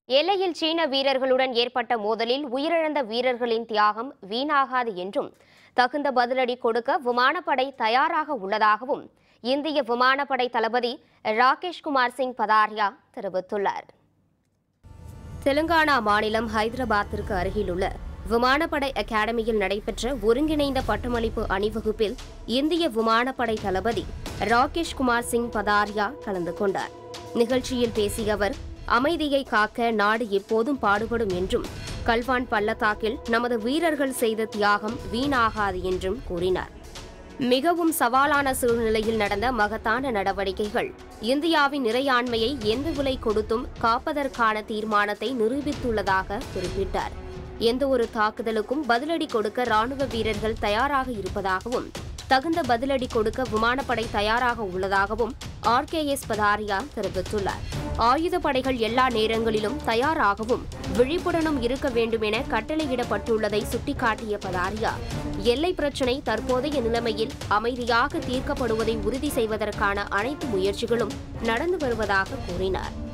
எல்லையில் சீன வீரர்களுடன் ஏற்பட்ட மோதலில் உயிரிழந்த வீரர்களின் தியாகம் வீணாகாது என்றும் தகுந்த பதிலடி கொடுக்க விமானப்படை தயாராக உள்ளதாகவும் இந்திய விமானப்படை தளபதி ராகேஷ் குமார் சிங் பதாரியா தெரிவித்துள்ளார் தெலுங்கானா மாநிலம் ஹைதராபாத்திற்கு அருகிலுள்ள விமானப்படை அகாடமியில் நடைபெற்ற ஒருங்கிணைந்த பட்டமளிப்பு அணிவகுப்பில் இந்திய விமானப்படை தளபதி ராகேஷ் குமார் சிங் பதாரியா கலந்து கொண்டார் நிகழ்ச்சியில் பேசிய அவர் அமைதியை காக்க நாடு எப்போதும் பாடுபடும் என்றும் கல்வான் பள்ளத்தாக்கில் நமது வீரர்கள் செய்த தியாகம் வீணாகாது என்றும் கூறினார் மிகவும் சவாலான சூழ்நிலையில் நடந்த மகத்தான நடவடிக்கைகள் இந்தியாவின் இறையாண்மையை எந்த விலை கொடுத்தும் காப்பதற்கான தீர்மானத்தை நிரூபித்துள்ளதாக குறிப்பிட்டார் எந்த ஒரு தாக்குதலுக்கும் பதிலடி கொடுக்க ராணுவ வீரர்கள் தயாராக இருப்பதாகவும் தகுந்த பதிலடி கொடுக்க விமானப்படை தயாராக உள்ளதாகவும் ஆர்கேஎஸ் பதாரியா தெரிவித்துள்ளார் ஆயுதப்படைகள் எல்லா நேரங்களிலும் தயாராகவும் விழிப்புடனும் இருக்க வேண்டும் என கட்டளையிடப்பட்டுள்ளதை சுட்டிக்காட்டிய பதாரியா எல்லை பிரச்சினை தற்போதைய நிலைமையில் அமைதியாக தீர்க்கப்படுவதை உறுதி செய்வதற்கான அனைத்து முயற்சிகளும் நடந்து வருவதாக கூறினார்